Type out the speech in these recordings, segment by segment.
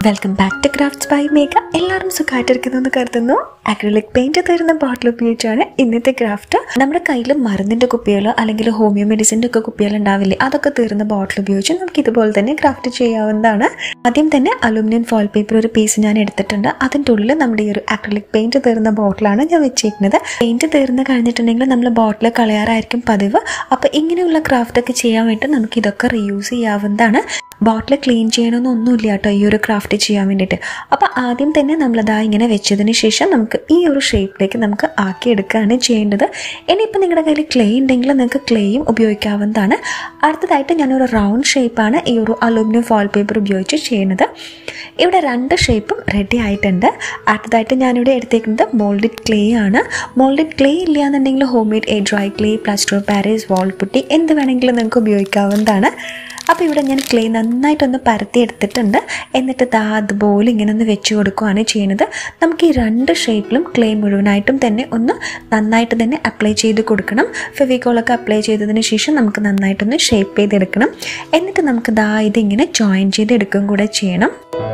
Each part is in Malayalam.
welcome back to crafts by Megha എല്ലാവരും സുഖമായിട്ടിരിക്കുന്നു എന്ന് കരുതുന്നു അക്രിലിക് പെയിന്റ് തരുന്ന ബോട്ടിൽ ഉപയോഗിച്ചാണ് ഇന്നത്തെ ക്രാഫ്റ്റ് നമ്മുടെ കയ്യിൽ മരുന്നിന്റെ കുപ്പികളോ അല്ലെങ്കിൽ ഹോമിയോ മെഡിസിൻ്റെ ഒക്കെ കുപ്പികൾ ഉണ്ടാവില്ലേ അതൊക്കെ തീർന്ന ബോട്ടിൽ ഉപയോഗിച്ച് നമുക്ക് ഇതുപോലെ തന്നെ ക്രാഫ്റ്റ് ചെയ്യാവുന്നതാണ് ആദ്യം തന്നെ അലുമിനിയം ഫോയിൽ പേപ്പർ ഒരു പീസ് ഞാൻ എടുത്തിട്ടുണ്ട് അതിൻ്റെ ഉള്ളിൽ നമ്മുടെ ഈ ഒരു അക്രിലിക് പെയിന്റ് തീർന്ന ബോട്ടിലാണ് ഞാൻ വെച്ചേക്കുന്നത് പെയിന്റ് തീർന്ന് കഴിഞ്ഞിട്ടുണ്ടെങ്കിൽ നമ്മൾ ബോട്ടിൽ കളയാറായിരിക്കും പതിവ് അപ്പോൾ ഇങ്ങനെയുള്ള ക്രാഫ്റ്റ് ഒക്കെ ചെയ്യാൻ വേണ്ടി നമുക്ക് ഇതൊക്കെ റീയൂസ് ചെയ്യാവുന്നതാണ് ബോട്ടിൽ ക്ലീൻ ചെയ്യണമെന്നൊന്നുമില്ല കേട്ടോ ഈ ഒരു ക്രാഫ്റ്റ് ചെയ്യാൻ വേണ്ടിയിട്ട് അപ്പോൾ ആദ്യം തന്നെ നമ്മളതാ ഇങ്ങനെ വെച്ചതിന് ശേഷം നമുക്ക് ഈ ഒരു ഷേപ്പിലേക്ക് നമുക്ക് ആക്കിയെടുക്കുകയാണ് ചെയ്യേണ്ടത് ഇനിയിപ്പോൾ നിങ്ങളുടെ കയ്യിൽ ക്ലേ ഉണ്ടെങ്കിൽ നിങ്ങൾക്ക് ക്ലേയും ഉപയോഗിക്കാവുന്നതാണ് അടുത്തതായിട്ട് ഞാനൊരു റൗണ്ട് ഷേപ്പാണ് ഈ ഒരു അലൂമിനിയം ഫോയിൽ പേപ്പർ ഉപയോഗിച്ച് ചെയ്യുന്നത് ഇവിടെ രണ്ട് ഷേപ്പും റെഡി ആയിട്ടുണ്ട് അടുത്തതായിട്ട് ഞാനിവിടെ എടുത്തേക്കുന്നത് മോൾഡിഡ് ക്ലേ ആണ് മോൾഡിഡ് ക്ലേ ഇല്ല എന്നുണ്ടെങ്കിൽ homemade a dry clay plaster Paris wall putty എന്ത് വേണമെങ്കിലും നിങ്ങൾക്ക് ഉപയോഗിക്കാവുന്നതാണ് അപ്പോൾ ഇവിടെ ഞാൻ ക്ലേ നന്നായിട്ടൊന്ന് പരത്തി എടുത്തിട്ടുണ്ട് എന്നിട്ട് ദാ അതുപോലെ ഇങ്ങനെ ഒന്ന് വെച്ച് കൊടുക്കുകയാണ് ചെയ്യുന്നത് നമുക്ക് ഈ രണ്ട് ഷേപ്പിലും ക്ലേ മുഴുവനായിട്ടും തന്നെ ഒന്ന് നന്നായിട്ട് തന്നെ അപ്ലൈ ചെയ്ത് കൊടുക്കണം ഫെവിക്കോളൊക്കെ അപ്ലൈ ചെയ്തതിന് ശേഷം നമുക്ക് നന്നായിട്ടൊന്ന് ഷേപ്പ് ചെയ്തെടുക്കണം എന്നിട്ട് നമുക്ക് ദാ ഇതിങ്ങനെ ജോയിൻ ചെയ്ത് എടുക്കുകയും കൂടെ ചെയ്യണം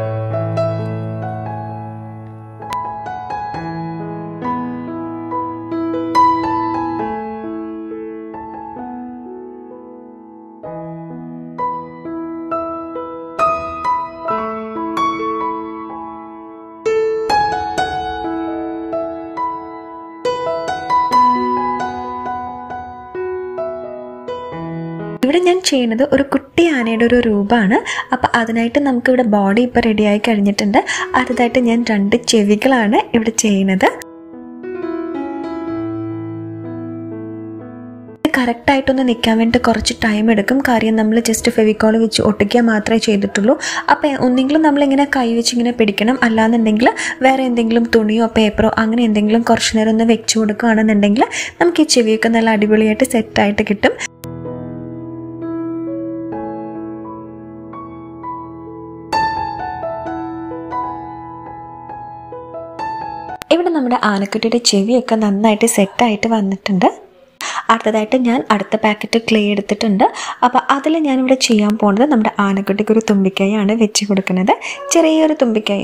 ഇവിടെ ഞാൻ ചെയ്യുന്നത് ഒരു കുട്ടി ആനയുടെ ഒരു രൂപമാണ് അപ്പോൾ അതിനായിട്ട് നമുക്കിവിടെ ബോഡി ഇപ്പോൾ റെഡിയായി കഴിഞ്ഞിട്ടുണ്ട് അടുത്തതായിട്ട് ഞാൻ രണ്ട് ചെവികളാണ് ഇവിടെ ചെയ്യുന്നത് കറക്റ്റായിട്ടൊന്ന് നിൽക്കാൻ വേണ്ടി കുറച്ച് ടൈം എടുക്കും കാര്യം നമ്മൾ ജസ്റ്റ് ഫെവിക്കോൾ വെച്ച് ഒട്ടിക്കുക മാത്രമേ ചെയ്തിട്ടുള്ളൂ അപ്പോൾ ഒന്നെങ്കിലും നമ്മളിങ്ങനെ കൈ വെച്ച് ഇങ്ങനെ പിടിക്കണം അല്ലാന്നുണ്ടെങ്കിൽ വേറെ എന്തെങ്കിലും തുണിയോ പേപ്പറോ അങ്ങനെ എന്തെങ്കിലും കുറച്ച് നേരം ഒന്ന് വെച്ച് കൊടുക്കുകയാണെന്നുണ്ടെങ്കിൽ നമുക്ക് ഈ ചെവിയൊക്കെ നല്ല അടിപൊളിയായിട്ട് സെറ്റായിട്ട് കിട്ടും ഇവിടെ നമ്മുടെ ആനക്കുട്ടിയുടെ ചെവിയൊക്കെ നന്നായിട്ട് സെറ്റായിട്ട് വന്നിട്ടുണ്ട് അടുത്തതായിട്ട് ഞാൻ അടുത്ത പാക്കറ്റ് ക്ലേ എടുത്തിട്ടുണ്ട് അപ്പോൾ അതിൽ ഞാനിവിടെ ചെയ്യാൻ പോകുന്നത് നമ്മുടെ ആനക്കുട്ടിക്ക് ഒരു തുമ്പിക്കൈയാണ് വെച്ച് കൊടുക്കുന്നത് ചെറിയൊരു തുമ്പിക്കൈ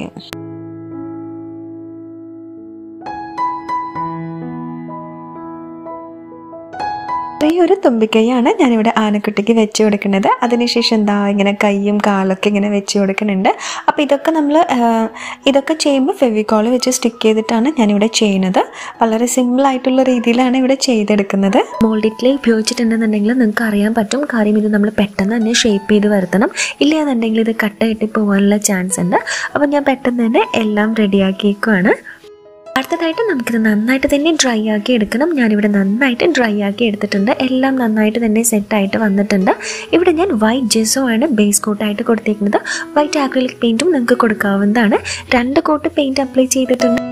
ചെറിയൊരു തുമ്പിക്കൈയാണ് ഞാനിവിടെ ആനക്കുട്ടിക്ക് വെച്ച് കൊടുക്കുന്നത് അതിനുശേഷം എന്താ ഇങ്ങനെ കൈയും കാലൊക്കെ ഇങ്ങനെ വെച്ച് കൊടുക്കുന്നുണ്ട് അപ്പോൾ ഇതൊക്കെ നമ്മൾ ഇതൊക്കെ ചെയ്യുമ്പോൾ ഫെവിക്കോൾ വെച്ച് സ്റ്റിക്ക് ചെയ്തിട്ടാണ് ഞാനിവിടെ ചെയ്യുന്നത് വളരെ സിമ്പിൾ ആയിട്ടുള്ള രീതിയിലാണ് ഇവിടെ ചെയ്തെടുക്കുന്നത് മോൾഡിറ്റിൽ ഉപയോഗിച്ചിട്ടുണ്ടെന്നുണ്ടെങ്കിൽ നിങ്ങൾക്ക് അറിയാൻ പറ്റും കാര്യം ഇത് നമ്മൾ പെട്ടെന്ന് തന്നെ ഷേപ്പ് ചെയ്ത് വരുത്തണം ഇല്ലാന്നുണ്ടെങ്കിൽ ഇത് കട്ടായിട്ട് പോകാനുള്ള ചാൻസ് ഉണ്ട് അപ്പോൾ ഞാൻ പെട്ടെന്ന് തന്നെ എല്ലാം റെഡിയാക്കിയേക്കുവാണ് അടുത്തതായിട്ട് നമുക്കിത് നന്നായിട്ട് തന്നെ ഡ്രൈ ആക്കി എടുക്കണം ഞാനിവിടെ നന്നായിട്ട് ഡ്രൈ ആക്കി എടുത്തിട്ടുണ്ട് എല്ലാം നന്നായിട്ട് തന്നെ സെറ്റായിട്ട് വന്നിട്ടുണ്ട് ഇവിടെ ഞാൻ വൈറ്റ് ജെസോ ആണ് ബേസ് കോട്ടായിട്ട് കൊടുത്തേക്കുന്നത് വൈറ്റ് ആക്രിലിക് പെയിൻറ്റും നിങ്ങൾക്ക് കൊടുക്കാവുന്നതാണ് രണ്ട് കോട്ട് പെയിൻറ്റ് അപ്ലൈ ചെയ്തിട്ടുണ്ട്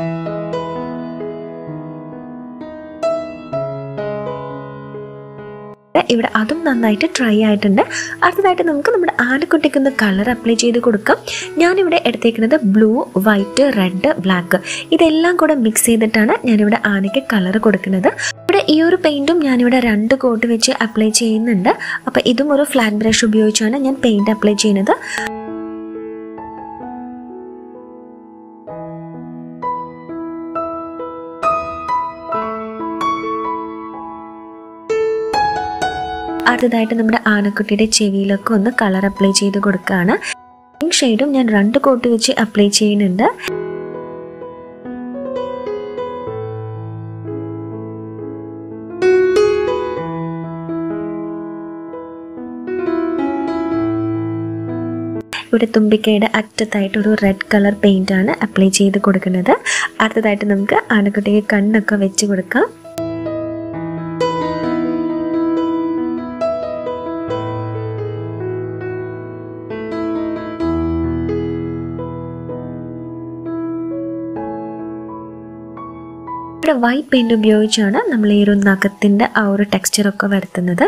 ഇവിടെ അതും നന്നായിട്ട് ഡ്രൈ ആയിട്ടുണ്ട് അടുത്തതായിട്ട് നമുക്ക് നമ്മുടെ ആനക്കുട്ടിക്ക് ഒന്ന് കളർ അപ്ലൈ ചെയ്ത് കൊടുക്കാം ഞാനിവിടെ എടുത്തേക്കുന്നത് ബ്ലൂ വൈറ്റ് റെഡ് ബ്ലാക്ക് ഇതെല്ലാം കൂടെ മിക്സ് ചെയ്തിട്ടാണ് ഞാനിവിടെ ആനയ്ക്ക് കളർ കൊടുക്കുന്നത് ഇവിടെ ഈ ഒരു പെയിൻറ്റും ഞാനിവിടെ രണ്ട് കോട്ട് വെച്ച് അപ്ലൈ ചെയ്യുന്നുണ്ട് അപ്പോൾ ഇതും ഒരു ഫ്ലാറ്റ് ബ്രഷ് ഉപയോഗിച്ചാണ് ഞാൻ പെയിൻറ്റ് അപ്ലൈ ചെയ്യുന്നത് അടുത്തതായിട്ട് നമ്മുടെ ആനക്കുട്ടിയുടെ ചെവിയിലൊക്കെ ഒന്ന് കളർ അപ്ലൈ ചെയ്ത് കൊടുക്കുകയാണ് ഷെയ്ഡും ഞാൻ രണ്ട് കോട്ട് വെച്ച് അപ്ലൈ ചെയ്യുന്നുണ്ട് ഇവിടെ തുമ്പിക്കയുടെ അറ്റത്തായിട്ട് ഒരു റെഡ് കളർ പെയിന്റ് ആണ് അപ്ലൈ ചെയ്ത് കൊടുക്കുന്നത് അടുത്തതായിട്ട് നമുക്ക് ആനക്കുട്ടിക്ക് കണ്ണൊക്കെ വെച്ച് കൊടുക്കാം ഇവിടെ വൈറ്റ് പെയിന്റ് ഉപയോഗിച്ചാണ് നമ്മൾ ഈ ഒരു നഖത്തിന്റെ ആ ഒരു ടെക്സ്ചറൊക്കെ വരുത്തുന്നത്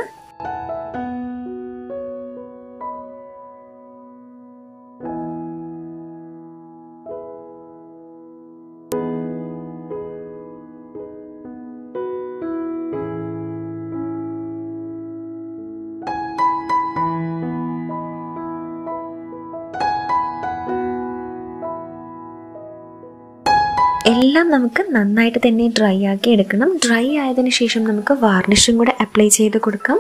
എല്ലാം നമുക്ക് നന്നായിട്ട് തന്നെ ഡ്രൈ ആക്കി എടുക്കണം ഡ്രൈ ആയതിനു ശേഷം നമുക്ക് വാർണിഷും കൂടെ അപ്ലൈ ചെയ്ത് കൊടുക്കാം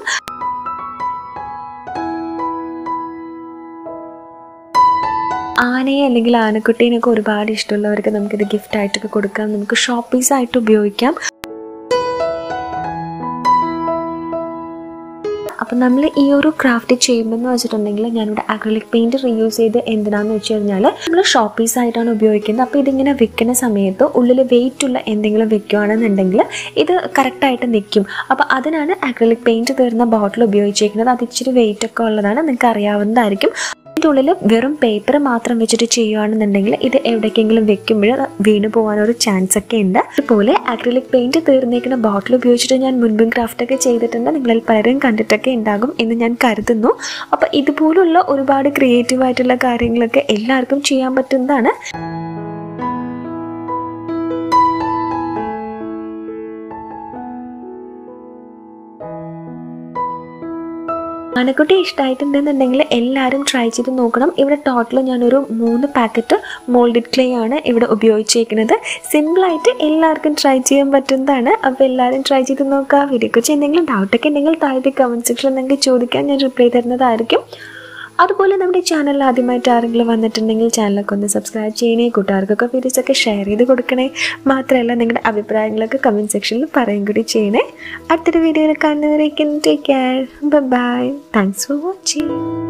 ആനയെ അല്ലെങ്കിൽ ആനക്കുട്ടീനൊക്കെ ഒരുപാട് ഇഷ്ടമുള്ളവർക്ക് നമുക്കിത് ഗിഫ്റ്റ് ആയിട്ടൊക്കെ കൊടുക്കാം നമുക്ക് ഷോപ്പ് പീസ് ആയിട്ട് ഉപയോഗിക്കാം അപ്പം നമ്മൾ ഈ ഒരു ക്രാഫ്റ്റ് ചെയ്യുമ്പോൾ എന്ന് വെച്ചിട്ടുണ്ടെങ്കിൽ ഞാനിവിടെ അക്രലിക് പെയിൻറ് റീയൂസ് ചെയ്ത് എന്തിനാന്ന് വെച്ച് കഴിഞ്ഞാൽ നമ്മൾ ഷോപ്പ് പീസ് ആയിട്ടാണ് ഉപയോഗിക്കുന്നത് അപ്പോൾ ഇതിങ്ങനെ വെക്കുന്ന സമയത്ത് ഉള്ളിൽ വെയിറ്റ് ഉള്ള എന്തെങ്കിലും വെക്കുകയാണെന്നുണ്ടെങ്കിൽ ഇത് കറക്റ്റായിട്ട് നിൽക്കും അപ്പോൾ അതിനാണ് അക്രലിക് പെയിൻറ് തീർന്ന ബോട്ടിൽ ഉപയോഗിച്ചിരിക്കുന്നത് അത് ഇച്ചിരി വെയിറ്റ് ഒക്കെ ഉള്ളതാണ് നിങ്ങൾക്ക് അറിയാവുന്നതായിരിക്കും ഇതിൻ്റെ ഉള്ളിൽ വെറും പേപ്പർ മാത്രം വെച്ചിട്ട് ചെയ്യുകയാണെന്നുണ്ടെങ്കിൽ ഇത് എവിടേക്കെങ്കിലും വെക്കുമ്പോൾ വീണു പോകാനൊരു ചാൻസ് ഒക്കെ ഉണ്ട് അതുപോലെ അക്രിലിക് പെയിന്റ് തീർന്നേക്കുന്ന ബോട്ടിൽ ഉപയോഗിച്ചിട്ട് ഞാൻ മുൻപും ക്രാഫ്റ്റ് ഒക്കെ ചെയ്തിട്ടുണ്ട് നിങ്ങളിൽ പലരും കണ്ടിട്ടൊക്കെ ഉണ്ടാകും എന്ന് ഞാൻ കരുതുന്നു അപ്പോൾ ഇതുപോലുള്ള ഒരുപാട് ക്രിയേറ്റീവ് ആയിട്ടുള്ള കാര്യങ്ങളൊക്കെ എല്ലാവർക്കും ചെയ്യാൻ പറ്റുന്നതാണ് ആനക്കുട്ടി ഇഷ്ടമായിട്ടുണ്ടെന്നുണ്ടെങ്കിൽ എല്ലാവരും ട്രൈ ചെയ്ത് നോക്കണം ഇവിടെ ടോട്ടൽ ഞാനൊരു മൂന്ന് പാക്കറ്റ് മോൾഡിഡ് ക്ലേ ആണ് ഇവിടെ ഉപയോഗിച്ചേക്കുന്നത് സിമ്പിളായിട്ട് എല്ലാവർക്കും ട്രൈ ചെയ്യാൻ പറ്റുന്നതാണ് അപ്പോൾ എല്ലാവരും ട്രൈ ചെയ്ത് നോക്കുക വീഡിയോക്കുറിച്ച് എന്തെങ്കിലും ഡൗട്ടൊക്കെ ഉണ്ടെങ്കിൽ താഴത്തെ കമൻറ്റ് സെക്ഷനിൽ നിങ്ങൾക്ക് ചോദിക്കാൻ ഞാൻ റിപ്ലൈ തരുന്നതായിരിക്കും അതുപോലെ നമ്മുടെ ചാനൽ ആദ്യമായിട്ട് ആരെങ്കിലും വന്നിട്ടുണ്ടെങ്കിൽ ചാനലൊക്കെ ഒന്ന് സബ്സ്ക്രൈബ് ചെയ്യണേ കൂട്ടുകാർക്കൊക്കെ വീഡിയോസൊക്കെ ഷെയർ ചെയ്ത് കൊടുക്കണേ മാത്രമല്ല നിങ്ങളുടെ അഭിപ്രായങ്ങളൊക്കെ കമൻറ്റ് സെക്ഷനിൽ പറയും കൂടി ചെയ്യണേ അടുത്തൊരു വീഡിയോയിൽ കാണുന്നവരേക്കും take care bye thanks for watching